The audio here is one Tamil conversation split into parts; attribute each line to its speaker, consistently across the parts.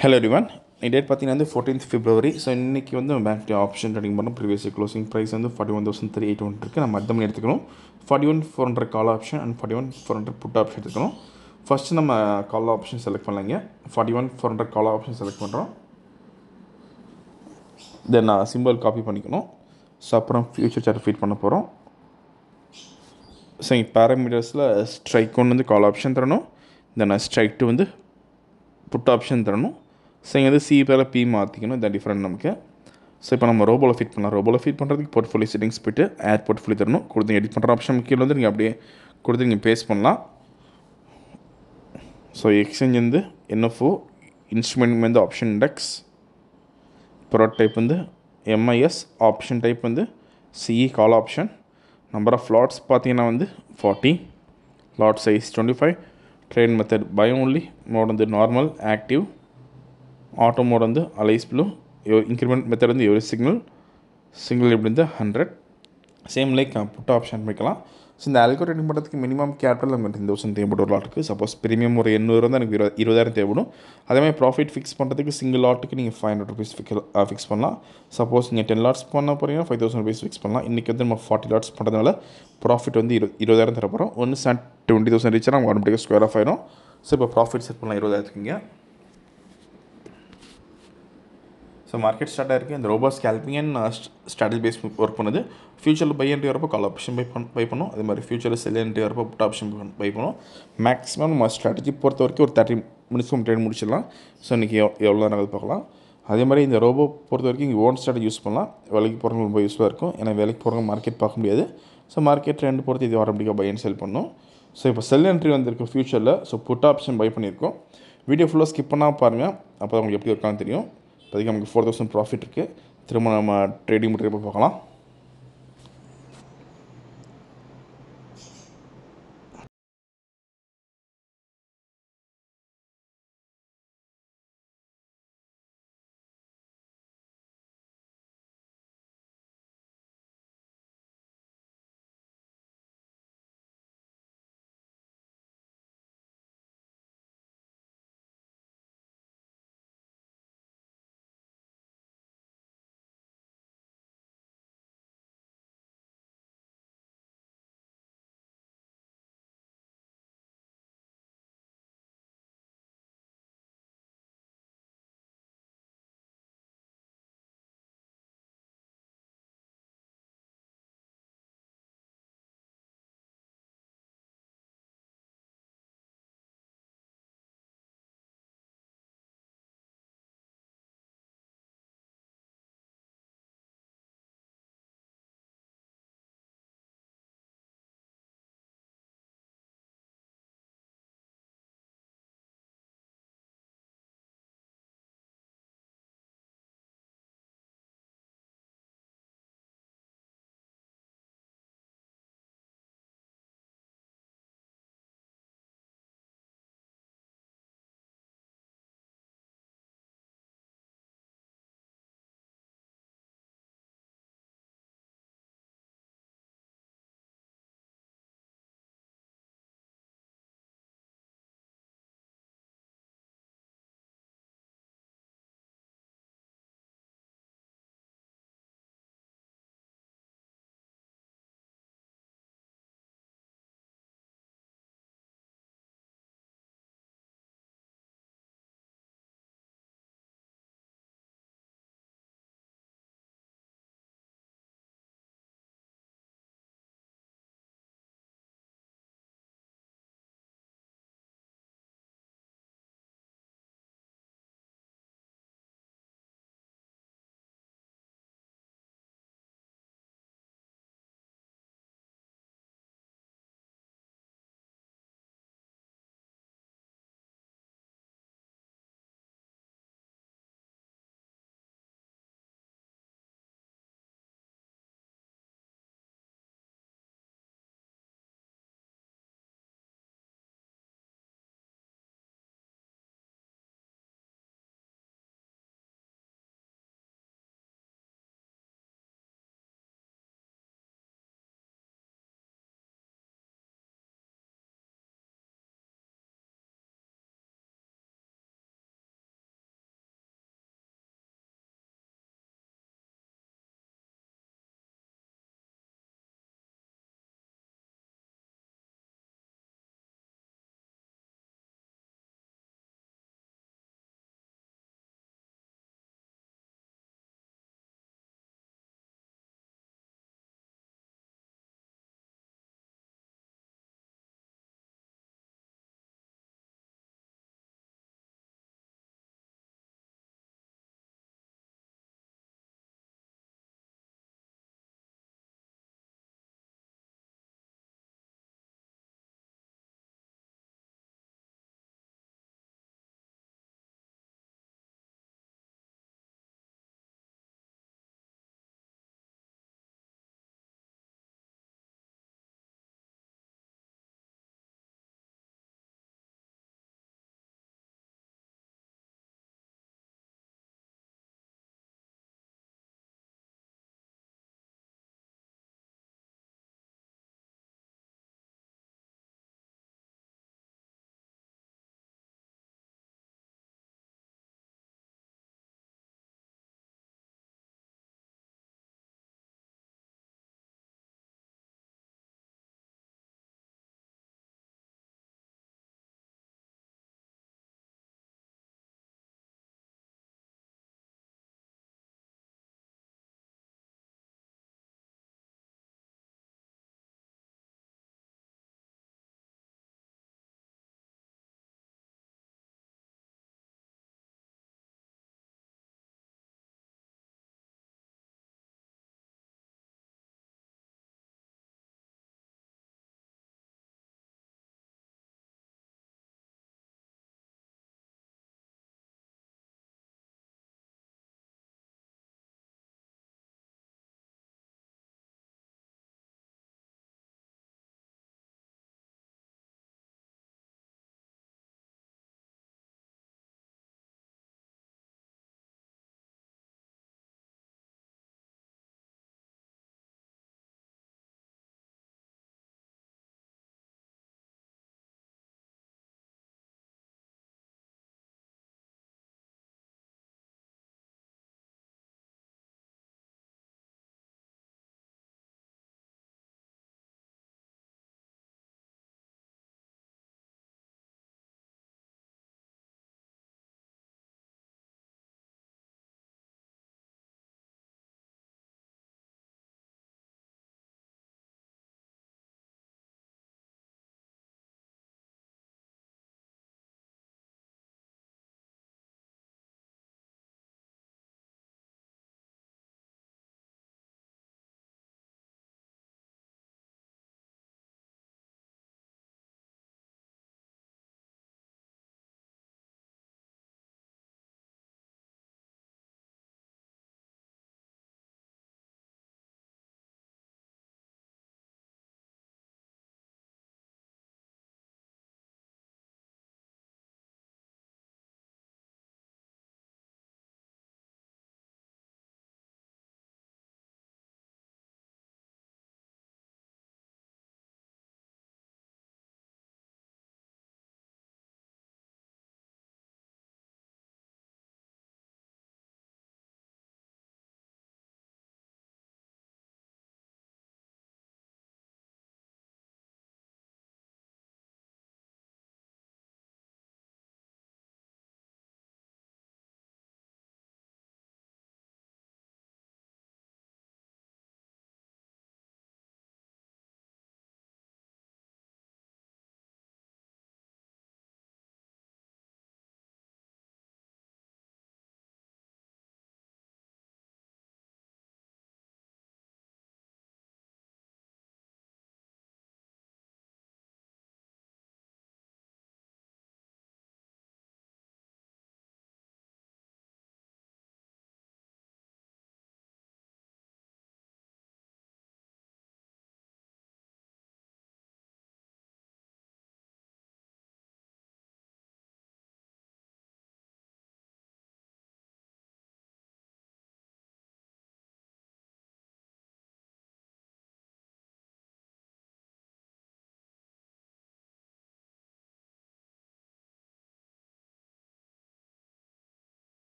Speaker 1: ஹலோ எவ்ரிவன் டேட் பார்த்தீங்கன்னா வந்து ஃபோர்டீன்த் ஃபிப்ரவரி ஸோ இன்றைக்கி வந்து பேங்க் ஆப்ஷன் ட்ரேடிங் பண்ணோம் ப்ரீவியஸ் க்ளோசிங் ப்ரைஸ் வந்து forty one thousand three eight one இருக்குது நம்ம அர்த்தம் எடுத்துக்கணும் forty one four hundred call option and forty one four hundred put option எடுத்துக்கணும் ஃபஸ்ட்டு நம்ம கால் ஆப்ஷன் செலக்ட் பண்ணலாங்க forty one four hundred call option select பண்ணுறோம் தென் நான் சிம்பிள் காப்பி பண்ணிக்கணும் ஸோ அப்புறம் ஃபியூச்சர் சார்ட் ஃபீட் பண்ண போகிறோம் ஸோ இங்கே பேராமீட்டர்ஸில் ஸ்ட்ரைக் ஒன்று வந்து கால் ஆப்ஷன் தரணும் தென் ஸ்ட்ரைக் டூ வந்து புட் ஆப்ஷன் தரணும் ஸோ இங்கே வந்து சி பேரில் பி மாற்றிக்கணும் இதான் டிஃப்ரெண்ட் நமக்கு ஸோ இப்போ நம்ம ரோபோவில் ஃபிட் பண்ணலாம் ரோபோவில் ஃபிட் பண்ணுறதுக்கு போர்ட்ஃபோலியோ செட்டிங்ஸ் போய்ட்டு ஆட் போர்ட்ஃபோலியோ தரணும் கொடுத்து எடிட் பண்ணுற ஆப்ஷன் கீழே வந்து நீங்கள் அப்படியே கொடுத்து நீங்கள் பேஸ்ட் பண்ணலாம் ஸோ எக்ஸ்சேஞ்ச் வந்து என்எஃப்ஓ இன்ஸ்ட்ருமெண்ட் வந்து ஆப்ஷன் இண்டெக்ஸ் ப்ராடக்ட் டைப் வந்து எம்ஐஎஸ் ஆப்ஷன் டைப் வந்து CE call option number of lots பார்த்தீங்கன்னா வந்து forty lot size twenty five train method பயம் ஒன்லி மோட் வந்து நார்மல் ஆக்டிவ் ஆட்டோ மோட் வந்து அலைஸ் ப்ளூ இன்க்ரிமெண்ட் மெத்தட் வந்து எவ்வளோ சிக்னல் சிங்கிள் எப்படி வந்து hundred same like put option வைக்கலாம் ஸோ இந்த அல்கோ ட்ரேடிங் பண்ணுறதுக்கு மினிமம் கேபிட்டல் நமக்கு டென் தௌசண்ட் தேவைப்படும் ஒரு லாட்டுக்கு சப்போஸ் ப்ரீமியம் ஒரு எண்ணூறு வந்து எனக்கு இருபது இருபதாயிரம் தேவைப்படும் அதே மாதிரி ப்ராஃபிட் ஃபிக்ஸ் பண்ணுறதுக்கு சிங்கிள் லாட்டுக்கு நீங்கள் ஃபைவ் ஹண்ட்ரட் ருபீஸ் ஃபிக்ஸ் பண்ணலாம் சப்போஸ் நீங்கள் டென் லாட்ஸ் பண்ண போகிறீங்கன்னா ஃபைவ் தௌசண்ட் ருபீஸ் ஃபிக்ஸ் பண்ணலாம் இன்றைக்கி வந்து நம்ம ஃபார்ட்டி லாட்ஸ் பண்ணுறதுனால ப்ராஃபிட் வந்து இரு இருபதாயிரம் தர போகிறோம் ஒன்று சார் டுவெண்ட்டி தௌசண்ட் ரீச்னா நம்ம ஆட்டோமேட்டிக்காக ஸ்கொயர் ஆஃப் ஆயிரும் ஸோ இப்போ ப்ராஃபிட் செட் பண்ணலாம் இருபதாயிரத்துக்குங்க ஸோ மார்க்கெட் ஸ்டார்ட் ஆயிருக்கு இந்த robo scalping and strategy base work பண்ணுது ஃபியூச்சரில் பை என்ட்ரி வரப்போ கால் ஆப்ஷன் பை பண் பை பண்ணும் அதே மாதிரி ஃபியூச்சரில் செல் என்ட்ரி வரப்போ புட் ஆப்ஷன் பை பண்ணும் மேக்ஸிமம் நம்ம ஸ்ட்ராட்டஜி பொறுத்த வரைக்கும் ஒரு தேர்ட்டி மினிட்ஸ் ட்ரேட் முடிச்சிடலாம் ஸோ இன்றைக்கி எவ்வளோ நேரம் பார்க்கலாம் அதே மாதிரி இந்த ரோபோ பொறுத்த வரைக்கும் இங்கே ஓன் ஸ்டார்ட் யூஸ் பண்ணலாம் வேலைக்கு போகிறவங்க ரொம்ப யூஸ்ஃபுல்லாக இருக்கும் ஏன்னா வேலைக்கு போகிறவங்க மார்க்கெட் பார்க்க முடியாது ஸோ மார்க்கெட் ட்ரெண்ட் பொறுத்து இது ஆட்டோமேட்டிக்காக பை அண்ட் செல் பண்ணும் ஸோ இப்போ செல் என்ட்ரி வந்திருக்கு ஃபியூச்சரில் ஸோ புட் ஆப்ஷன் பை பண்ணியிருக்கோம் வீடியோ ஃபுல்லாக ஸ்கிப் பண்ணால் பாருங்கள் அப்போ உங்களுக்கு எப்படி இருக்கான்னு தெரியும் இப்போதைக்கு நமக்கு ஃபோர் தௌசண்ட் ப்ராஃபிட் இருக்குது திரும்ப நம்ம ட்ரேடிங் முடிக்கிறப்ப பார்க்கலாம்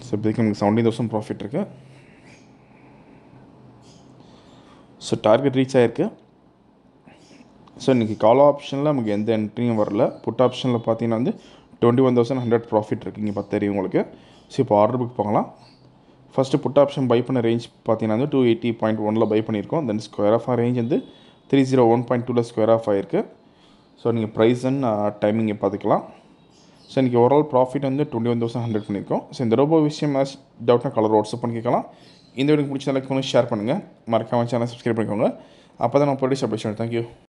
Speaker 1: ஸோ இப்போதைக்கு நமக்கு செவன்டீன் தௌசண்ட் ப்ராஃபிட் இருக்குது ஸோ டார்கெட் ரீச் ஆகிருக்கு ஸோ இன்றைக்கி கால் ஆப்ஷனில் நமக்கு எந்த என்ட்ரியும் வரல புட் ஆப்ஷனில் பார்த்தீங்கன்னா வந்து twenty one thousand hundred profit இருக்குது இங்கே பார்த்து தெரியும் உங்களுக்கு ஸோ இப்போ ஆர்டர் புக் போகலாம் ஃபஸ்ட்டு புட் ஆப்ஷன் பை பண்ண ரேஞ்ச் பார்த்தீங்கன்னா வந்து டூ எயிட்டி பாயிண்ட் ஒனில் பை பண்ணியிருக்கோம் தென் ஸ்கொயர் ஆஃப் ரேஞ்ச் வந்து த்ரீ ஜீரோ ஒன் பாயிண்ட் டூவில் ஸ்கொயர் ஆஃப் ஆகிருக்கு ஸோ நீங்கள் ப்ரைஸ் அண்ட் டைமிங்கை பார்த்துக்கலாம் ஸோ இன்றைக்கி ஓவரால் ப்ராஃபிட் வந்து டுவெண்ட்டி ஒன் தௌசண்ட் ஹண்ட்ரட் பண்ணியிருக்கோம் ஸோ இந்த ரோபோ விஷயம் டவுட்னா கலர் வாட்ஸ்அப் பண்ணி கேட்கலாம் இந்த வீடியோ பிடிச்ச லைக் பண்ணி ஷேர் பண்ணுங்கள் மறக்காம சேனல் சப்ஸ்கிரைப் பண்ணிக்கோங்க அப்போ தான் நான் ப்ரொடியூஸ் அப்டேஷன் தேங்க்யூ